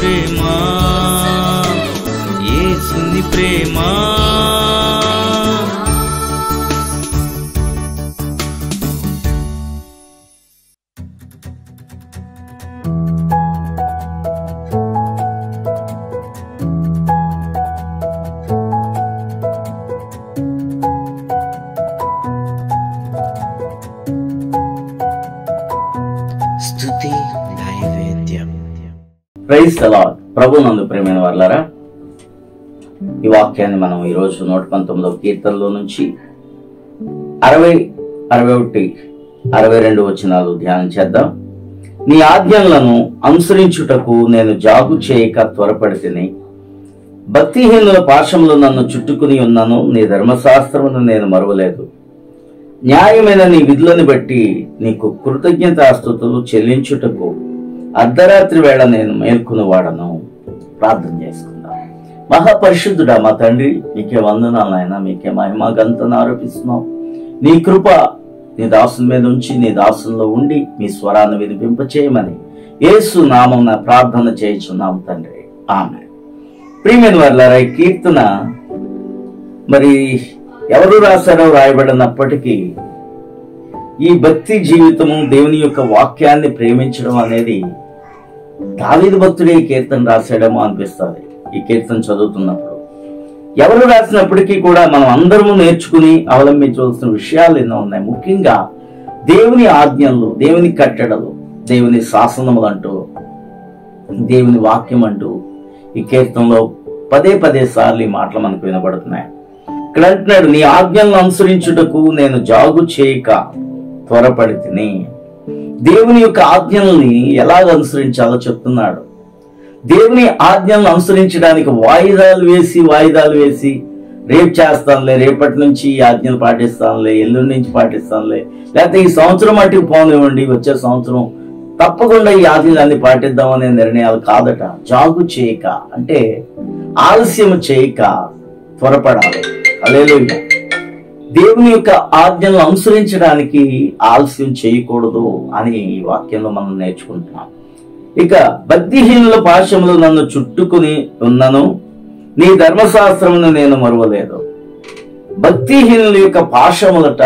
ప్రేమ ఏసుని ప్రేమ స్తుతి నైవేద్యం ప్రైజ్ అలాడ్ ప్రభు నందు ప్రేమైన వాళ్ళారా ఈ వాక్యాన్ని మనం ఈరోజు నూట పంతొమ్మిదవ కీర్తనలో నుంచి అరవై అరవై ఒకటి అరవై రెండు వచనాలు ధ్యానం చేద్దాం నీ ఆజ్ఞలను అనుసరించుటకు నేను జాగు చేయక త్వరపడితిని భక్తిహీనుల పాశంలో నన్ను చుట్టుకుని ఉన్నాను నీ ధర్మశాస్త్రమును నేను మరువలేదు న్యాయమైన నీ విధులను బట్టి నీకు కృతజ్ఞతాస్తుతులు చెల్లించుటకు అర్ధరాత్రి వేళ నేను మేల్కొని వాడను ప్రార్థన చేసుకుందాం మహాపరిశుద్ధుడా మా తండ్రి మీకే వందనాలు ఆయన మీకే మహిమ గంతను ఆరోపిస్తున్నాం నీ కృప నీ దాసుని మీద ఉంచి నీ దాసుల్లో ఉండి మీ స్వరాన్ని వినిపింప చేయమని యేసు నామం ప్రార్థన చేయించున్నాం తండ్రి ఆమె ప్రియమైన వాళ్ళారా ఈ కీర్తన మరి ఎవరు రాశారో రాయబడినప్పటికీ ఈ భక్తి జీవితము దేవుని యొక్క వాక్యాన్ని ప్రేమించడం అనేది దావీదు భక్తుడే ఈ కీర్తన రాశాడేమో అనిపిస్తుంది ఈ కీర్తన చదువుతున్నప్పుడు ఎవరు రాసినప్పటికీ కూడా మనం అందరము నేర్చుకుని అవలంబించవలసిన విషయాలు ఎన్నో ఉన్నాయి ముఖ్యంగా దేవుని ఆజ్ఞలు దేవుని కట్టడలు దేవుని శాసనములు అంటూ దేవుని వాక్యం అంటూ ఈ కీర్తనలో పదే పదే సార్లు ఈ మాటలు మనకు వినబడుతున్నాయి ఇక్కడ అంటున్నాడు నీ ఆజ్ఞలను అనుసరించుటకు నేను జాగు చేయక త్వరపడి తిని దేవుని యొక్క ఆజ్ఞల్ని ఎలాగ అనుసరించాలో చెప్తున్నాడు దేవుని ఆజ్ఞలను అనుసరించడానికి వాయిదాలు వేసి వాయిదాలు వేసి రేపు చేస్తానులే రేపటి నుంచి ఈ ఆజ్ఞలు పాటిస్తానులే ఎల్లుండి నుంచి పాటిస్తానులే లేకపోతే ఈ సంవత్సరం మట్టికి పోనివ్వండి వచ్చే సంవత్సరం తప్పకుండా ఈ ఆజ్ఞలన్నీ పాటిద్దామనే నిర్ణయాలు కాదట జాగు చేయక అంటే ఆలస్యం చేయక త్వరపడాలి అలేలుయ్య దేవుని యొక్క ఆజ్ఞలను అనుసరించడానికి ఆలస్యం చేయకూడదు అని ఈ వాక్యంలో మనం నేర్చుకుంటున్నాం ఇక భక్తిహీనుల పాశములు నన్ను చుట్టుకుని ఉన్నను నీ ధర్మశాస్త్రమును నేను మరువలేదు భక్తిహీనుల యొక్క పాశములట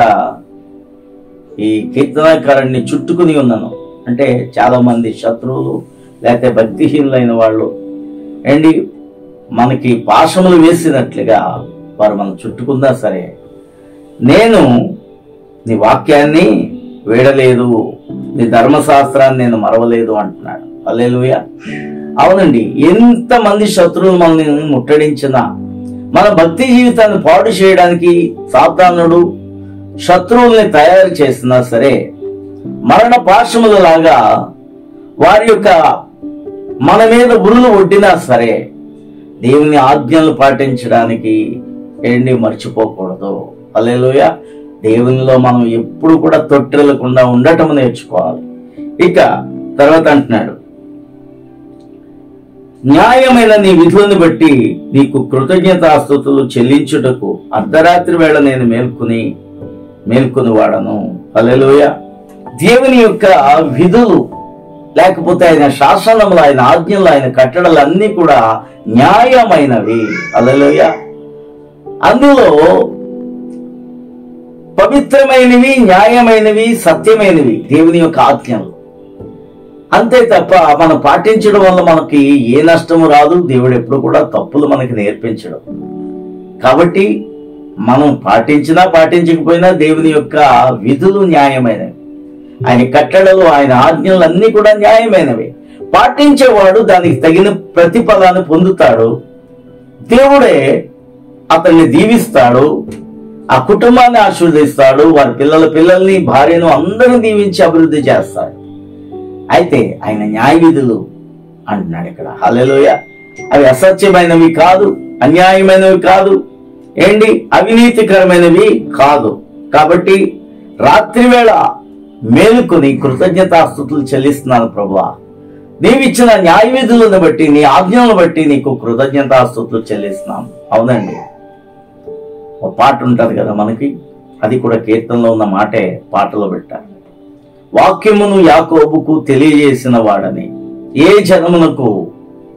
ఈ కీర్తనాకారాన్ని చుట్టుకుని ఉన్నాను అంటే చాలా మంది శత్రువులు లేకపోతే భక్తిహీనులైన వాళ్ళు అండి మనకి పాశములు వేసినట్లుగా వారు మనం చుట్టుకున్నా సరే నేను నీ వాక్యాన్ని వీడలేదు నీ ధర్మశాస్త్రాన్ని నేను మరవలేదు అంటున్నాడు అల్లెలుయ అవునండి ఎంతమంది శత్రువులు మనల్ని ముట్టడించినా మన భక్తి జీవితాన్ని పాడు చేయడానికి సాతానుడు శత్రువుల్ని తయారు చేసినా సరే మరణ పాశముల లాగా వారి యొక్క మన మీద ఉరులు ఒడ్డినా సరే దేవుని ఆజ్ఞలు పాటించడానికి ఏంటి మర్చిపోకూడదు అల్లెలుయ దేవునిలో మనం ఎప్పుడు కూడా తొట్టిల్లకుండా ఉండటం నేర్చుకోవాలి ఇక తర్వాత అంటున్నాడు న్యాయమైన నీ విధులను బట్టి నీకు కృతజ్ఞతాస్తుతులు చెల్లించుటకు అర్ధరాత్రి వేళ నేను మేల్కొని మేల్కొని వాడను అలెలుయ దేవుని యొక్క విధులు లేకపోతే ఆయన శాసనములు ఆయన ఆజ్ఞలు ఆయన కట్టడలు అన్ని కూడా న్యాయమైనవి అలెలుయ అందులో పవిత్రమైనవి న్యాయమైనవి సత్యమైనవి దేవుని యొక్క ఆజ్ఞలు అంతే తప్ప మనం పాటించడం వల్ల మనకి ఏ నష్టము రాదు దేవుడు ఎప్పుడు కూడా తప్పులు మనకి నేర్పించడం కాబట్టి మనం పాటించినా పాటించకపోయినా దేవుని యొక్క విధులు న్యాయమైనవి ఆయన కట్టడలు ఆయన ఆజ్ఞలు అన్ని కూడా న్యాయమైనవి పాటించేవాడు దానికి తగిన ప్రతిఫలాన్ని పొందుతాడు దేవుడే అతన్ని దీవిస్తాడు ఆ కుటుంబాన్ని ఆశీర్వదిస్తాడు వారి పిల్లల పిల్లల్ని భార్యను అందరిని దీవించి అభివృద్ధి చేస్తాడు అయితే ఆయన న్యాయ విధులు అంటున్నాడు ఇక్కడ హల్లెలూయ అవి అసత్యమైనవి కాదు అన్యాయమైనవి కాదు ఏంటి అవినీతికరమైనవి కాదు కాబట్టి రాత్రి వేళ మేలుకొని కృతజ్ఞతాస్థుతులు చెల్లిస్తున్నాను ప్రభువా నీవిచ్చిన న్యాయ విధులను బట్టి నీ ఆజ్ఞలను బట్టి నీకు కృతజ్ఞతాస్థుతులు చెల్లిస్తున్నాను అవునండి ఒక పాట ఉంటది కదా మనకి అది కూడా కీర్తనలో ఉన్న మాటే పాటలో పెట్టారు వాక్యమును యాకోబుకు తెలియజేసిన వాడని ఏ జనమునకు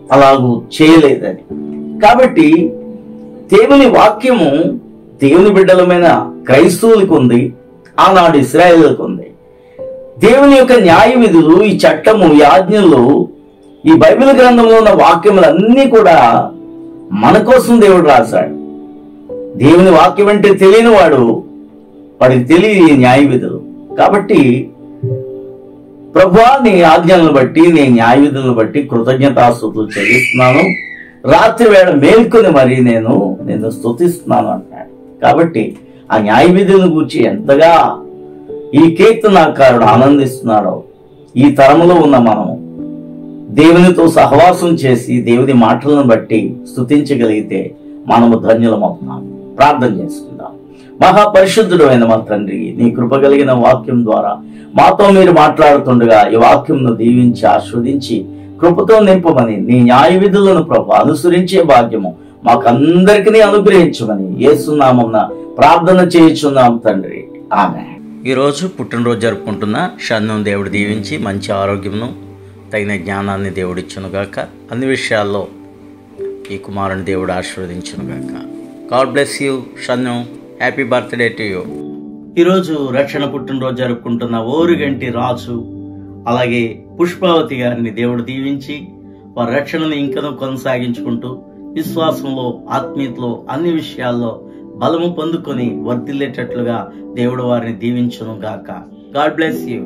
అలాగూ చేయలేదని కాబట్టి దేవుని వాక్యము దేవుని బిడ్డలమైన క్రైస్తవులకు ఉంది ఆనాడు ఇస్రాయేల్కు ఉంది దేవుని యొక్క న్యాయ విధులు ఈ చట్టము ఈ ఆజ్ఞలు ఈ బైబిల్ గ్రంథంలో ఉన్న వాక్యములన్నీ కూడా మన కోసం దేవుడు రాశాడు దేవుని వాక్యం అంటే తెలియని వాడు వాడికి తెలియదు ఈ న్యాయ విధులు కాబట్టి ప్రభువా నీ ఆజ్ఞలను బట్టి నీ న్యాయ విధులను బట్టి కృతజ్ఞతాస్తుతులు చెల్లిస్తున్నాను రాత్రి వేళ మేల్కొని మరి నేను నేను స్తుతిస్తున్నాను అంటాడు కాబట్టి ఆ న్యాయ విధులను గురించి ఎంతగా ఈ కీర్తనాకారుడు ఆనందిస్తున్నాడో ఈ తరములో ఉన్న మనం దేవునితో సహవాసం చేసి దేవుని మాటలను బట్టి స్తుతించగలిగితే మనము ధన్యులమవుతున్నాం ప్రార్థన చేసుకుందాం మహాపరిశుద్ధుడు అయిన మా తండ్రి నీ కృప కలిగిన వాక్యం ద్వారా మాతో మీరు మాట్లాడుతుండగా ఈ వాక్యంను దీవించి ఆస్వాదించి కృపతో నింపమని నీ న్యాయ విధులను ప్రభు అనుసరించే భాగ్యము మాకందరికీ అనుగ్రహించమని ఏసునామం ప్రార్థన చేయుచున్నాం తండ్రి ఆమె ఈరోజు పుట్టినరోజు జరుపుకుంటున్న షన్నం దేవుడు దీవించి మంచి ఆరోగ్యమును తగిన జ్ఞానాన్ని దేవుడిచ్చునుగాక అన్ని విషయాల్లో ఈ కుమారుని దేవుడు ఆశీర్వదించునుగాక God bless you Shannu happy birthday to you ఈరోజు రక్షణ పుట్టినరోజు జరుపుకుంటున్న ఓరుగంటి రాజు అలాగే పుష్పావతి గారిని దేవుడు దీవించి వారి రక్షణను ఇంకనూ కొనసాగించుకుంటూ విశ్వాసంలో ఆత్మీయతలో అన్ని విషయాల్లో బలము పొందుకొని వర్ధిల్లేటట్లుగా దేవుడు వారిని దీవించును గాక గాడ్ బ్లెస్ యూ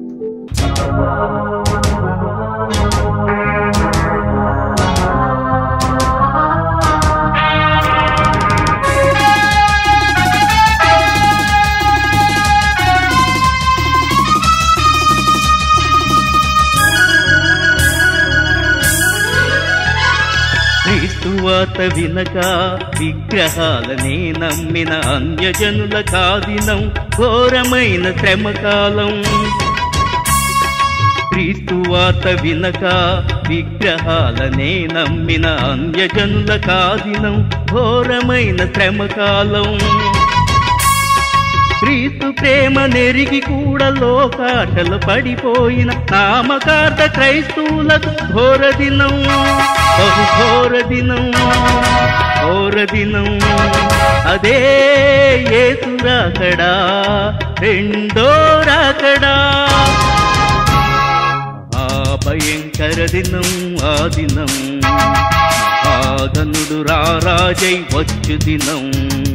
క్రీస్తువాత వినక విగ్రహాలనే నమ్మిన అన్యజనుల కాదినం ఘోరమైన శ్రమకాలం క్రీస్తువాత వినక విగ్రహాలనే నమ్మిన అన్యజనుల కాదినం ఘోరమైన శ్రమకాలం క్రీస్తు ప్రేమ నెరిగి కూడా లోకాటలు పడిపోయిన నామకార్థ క్రైస్తవులకు ఘోర దినం బహు ఘోర దినం ఘోర దినం అదే ఏసు రాకడా రెండో రాకడా ఆ భయంకర దినం ఆ దినం ఆగనుడు రారాజై వచ్చు దినం